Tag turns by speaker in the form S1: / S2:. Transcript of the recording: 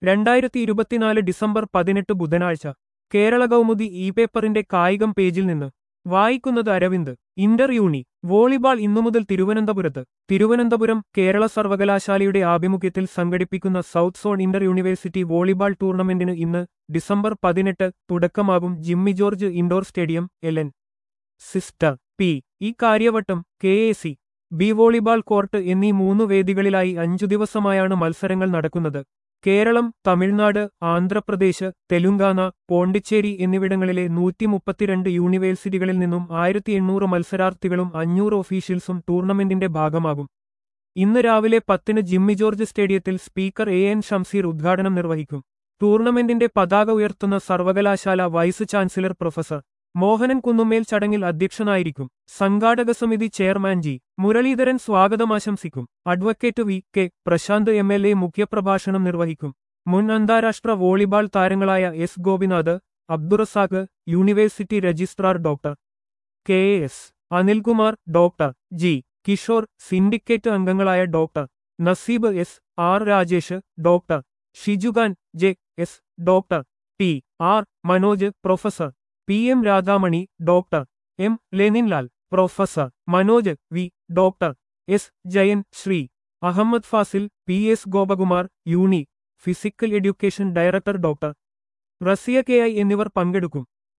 S1: രണ്ടായിരത്തി ഇരുപത്തിനാല് ഡിസംബർ പതിനെട്ട് ബുധനാഴ്ച കേരള കൗമുദി ഇ പേപ്പറിന്റെ കായികം പേജിൽ നിന്ന് വായിക്കുന്നത് അരവിന്ദ് ഇന്റർ യൂണി വോളിബാൾ ഇന്നു മുതൽ തിരുവനന്തപുരത്ത് തിരുവനന്തപുരം കേരള സർവകലാശാലയുടെ ആഭിമുഖ്യത്തിൽ സംഘടിപ്പിക്കുന്ന south zone inter university volleyball ടൂർണമെന്റിന് ഇന്ന് ഡിസംബർ പതിനെട്ട് തുടക്കമാകും Jimmy George indoor stadium L N sister P E Karyavattom K A C B volleyball court എന്നീ മൂന്ന് വേദികളിലായി അഞ്ചു ദിവസമായാണ് മത്സരങ്ങൾ നടക്കുന്നത് കേരളം തമിഴ്നാട് ആന്ധ്രാപ്രദേശ് തെലുങ്കാന പോണ്ടിച്ചേരി എന്നിവിടങ്ങളിലെ നൂറ്റി മുപ്പത്തിരണ്ട് യൂണിവേഴ്സിറ്റികളിൽ നിന്നും ആയിരത്തി എണ്ണൂറ് മത്സരാർത്ഥികളും അഞ്ഞൂറ് ഒഫീഷ്യൽസും ടൂർണമെന്റിന്റെ ഭാഗമാകും ഇന്ന് രാവിലെ പത്തിന് ജിമ്മി ജോർജ് സ്റ്റേഡിയത്തിൽ സ്പീക്കർ എ എൻ ഷംസീർ ഉദ്ഘാടനം നിർവഹിക്കും ടൂർണമെന്റിന്റെ പതാക ഉയർത്തുന്ന സർവകലാശാല vice chancellor professor Mohanan Kunnumel ചടങ്ങിൽ അധ്യക്ഷനായിരിക്കും സംഘാടക സമിതി ചെയർമാൻ ജി മുരളീധരൻ സ്വാഗതം ആശംസിക്കും advocate V K Prasanth M L A മുഖ്യപ്രഭാഷണം നിർവഹിക്കും മുൻ അന്താരാഷ്ട്ര വോളിബാൾ താരങ്ങളായ S Gopinath Abdurazak university registrar doctor K S Anilkumar doctor G Kishore syndicate അംഗങ്ങളായ doctor Naseeb S R Rajesh doctor Shijukhan J S doctor T R Manoj professor P M Radhamani doctor M Leninlal professor Manoj V doctor S Jayan Sri Ahammed Fazil P S Gopakumar uni physical education director doctor Raziya K I എന്നിവർ പങ്കെടുക്കും